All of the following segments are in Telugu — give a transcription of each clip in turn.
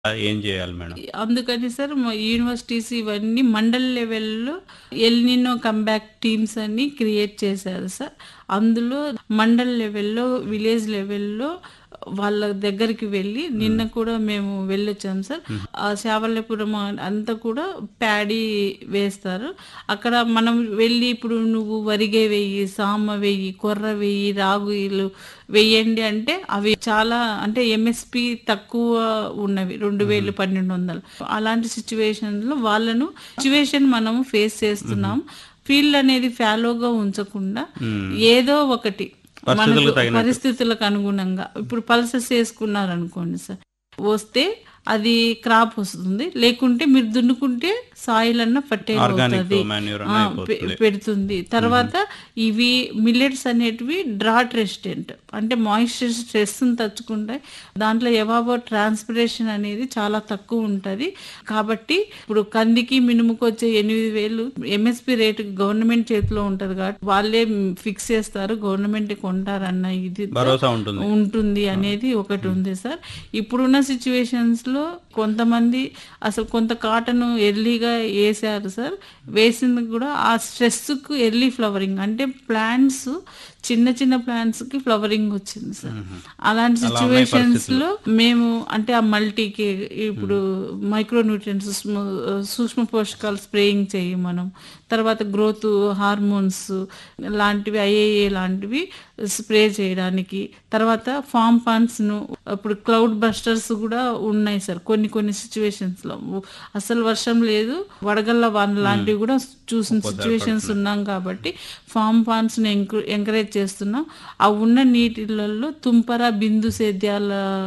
ఏం చేయాలి మేడం అందుకని సార్ మా యూనివర్సిటీస్ ఇవన్నీ మండల్ లెవెల్లో ఎల్నినో కంబ్యాక్ టీమ్స్ అని క్రియేట్ చేశారు సార్ అందులో మండల్ లెవెల్లో విలేజ్ లెవెల్లో వాళ్ళ దగ్గరికి వెళ్ళి నిన్న కూడా మేము వెళ్ళొచ్చాం సార్ ఆ శావల్యపురం అంతా కూడా ప్యాడీ వేస్తారు అక్కడ మనం వెళ్ళి ఇప్పుడు నువ్వు వరిగే వెయ్యి సామ వెయ్యి కొర్ర వెయ్యి రాగులు వెయ్యండి అంటే అవి చాలా అంటే ఎంఎస్పి తక్కువ ఉన్నవి రెండు వేలు పన్నెండు వందలు అలాంటి సిచ్యువేషన్స్ లో వాళ్ళను సిచ్యువేషన్ మనం ఫేస్ చేస్తున్నాం ఫీల్డ్ అనేది ఫ్యాలోగా ఉంచకుండా ఏదో ఒకటి మనకు పరిస్థితులకు అనుగుణంగా ఇప్పుడు పల్సెస్ వేసుకున్నారు అనుకోండి సార్ వస్తే అది క్రాప్ వస్తుంది లేకుంటే మీరు దున్నుకుంటే సాయిల్ అన్న ఫర్టైల్ అవుతుంది మాన్యూర్ ఆ, పె- పెడుతుంది తర్వాత ఇవి మిల్లెట్స్ అనేటివి డ్రాట్ రెసిస్టెంట్ అంటే మాయిశ్చర్ స్ట్రెస్ తచ్చుకుంటాయి దాంట్లో ఎవాబో ట్రాన్స్పిరేషన్ అనేది చాలా తక్కువ ఉంటది కాబట్టి ఇప్పుడు కందికి మినుముకు వచ్చే ఎనిమిది వేలు ఎంఎస్పి రేటు గవర్నమెంట్ చేతిలో ఉంటది కాబట్టి వాళ్ళే ఫిక్స్ చేస్తారు గవర్నమెంట్ కొంటారన్న ఇది భరోసా ఉంటుంది ఉంటుంది అనేది ఒకటి ఉంది సార్ ఇప్పుడున్న సిచ్యువేషన్స్ లో కొంతమంది అసలు కొంత కాటన్ ఎర్లీగా వేసారు సార్ వేసింది కూడా ఆ స్ట్రెస్ కు ఎర్లీ ఫ్లవరింగ్ అంటే ప్లాంట్స్ చిన్న చిన్న ప్లాంట్స్ కి ఫ్లవరింగ్ వచ్చింది సార్ అలాంటి సిచ్యువేషన్స్ లో మేము అంటే ఆ మల్టీకి ఇప్పుడు మైక్రో న్యూట్రియన్స్ సూక్ష్మ పోషకాలు స్ప్రేయింగ్ చేయి మనం తర్వాత గ్రోత్ హార్మోన్స్ లాంటివి ఐఏఏ లాంటివి స్ప్రే చేయడానికి తర్వాత ఫామ్ పాన్స్ ను ఇప్పుడు క్లౌడ్ బస్టర్స్ కూడా ఉన్నాయి సార్ కొన్ని కొన్ని సిచ్యువేషన్స్ లో అసలు వర్షం లేదు వడగళ్ళ వాన లాంటివి కూడా చూసిన సిచ్యువేషన్స్ ఉన్నాం కాబట్టి ఫామ్ పాన్స్ ని ఎంకరేజ్ చేస్తున్నాం ఆ ఉన్న నీటిలలో తుంపర బిందు సేద్యాల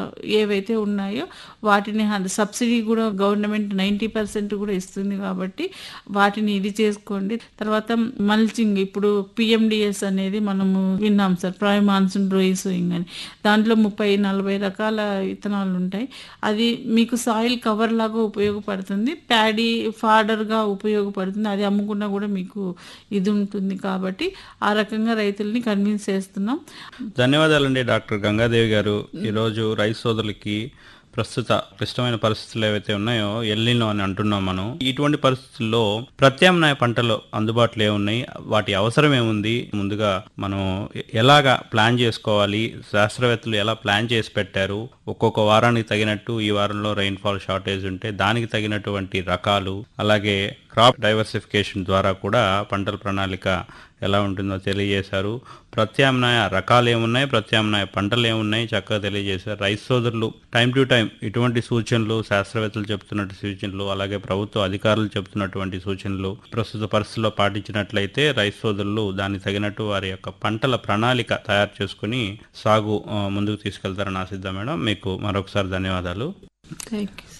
ఏవైతే ఉన్నాయో వాటిని సబ్సిడీ కూడా గవర్నమెంట్ నైంటీ పర్సెంట్ కూడా ఇస్తుంది కాబట్టి వాటిని ఇది చేసుకోండి తర్వాత మల్చింగ్ ఇప్పుడు పిఎండిఎస్ అనేది మనము విన్నాం sir pre monsoon dry sowing అని దాంట్లో ముప్పై నలభై రకాల విత్తనాలు ఉంటాయి అది మీకు సాయిల్ కవర్ లాగా ఉపయోగపడుతుంది ప్యాడీ ఫాడర్ గా ఉపయోగపడుతుంది అది అమ్ముకున్నా కూడా మీకు ఇది ఉంటుంది కాబట్టి ఆ రకంగా రైతుల్ని కన్విన్స్ చేస్తున్నాం ధన్యవాదాలండి డాక్టర్ గంగాదేవి గారు ఈరోజు రైతు సోదరులకి ప్రస్తుత క్లిష్టమైన పరిస్థితులు ఏవైతే ఉన్నాయో ఎల్లినో అని అంటున్నాం మనం ఇటువంటి పరిస్థితుల్లో ప్రత్యామ్నాయ పంటలు అందుబాటులో ఏమున్నాయి వాటి అవసరం ఏముంది ముందుగా మనం ఎలాగా ప్లాన్ చేసుకోవాలి శాస్త్రవేత్తలు ఎలా ప్లాన్ చేసి పెట్టారు ఒక్కొక్క వారానికి తగినట్టు ఈ వారంలో రెయిన్ఫాల్ షార్టేజ్ ఉంటే దానికి తగినటువంటి రకాలు అలాగే క్రాప్ డైవర్సిఫికేషన్ ద్వారా కూడా పంటల ప్రణాళిక ఎలా ఉంటుందో తెలియజేశారు ప్రత్యామ్నాయ రకాలు ఏమున్నాయి ప్రత్యామ్నాయ పంటలు ఏమున్నాయి చక్కగా తెలియజేశారు రైతు సోదరులు టైం టు టైం ఇటువంటి సూచనలు శాస్త్రవేత్తలు చెప్తున్నట్టు సూచనలు అలాగే ప్రభుత్వ అధికారులు చెప్తున్నటువంటి సూచనలు ప్రస్తుత పరిస్థితుల్లో పాటించినట్లయితే రైతు సోదరులు దానికి తగినట్టు వారి యొక్క పంటల ప్రణాళిక తయారు చేసుకుని సాగు ఆ, ముందుకు తీసుకెళ్తారని ఆశిద్దాం మేడం మీకు మరొకసారి ధన్యవాదాలు థ్యాంక్ యూ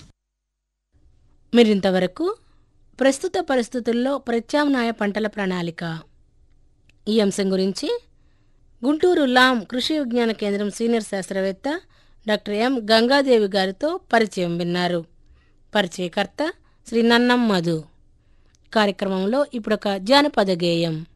మీరింతవరకు ప్రస్తుత పరిస్థితుల్లో ప్రత్యామ్నాయ పంటల ప్రణాళిక ఈ అంశం గురించి గుంటూరు లాం కృషి విజ్ఞాన కేంద్రం సీనియర్ శాస్త్రవేత్త డాక్టర్ ఎం గంగాదేవి గారితో పరిచయం విన్నారు పరిచయకర్త శ్రీ నన్నం మధు కార్యక్రమంలో ఇప్పుడొక జానపద గేయం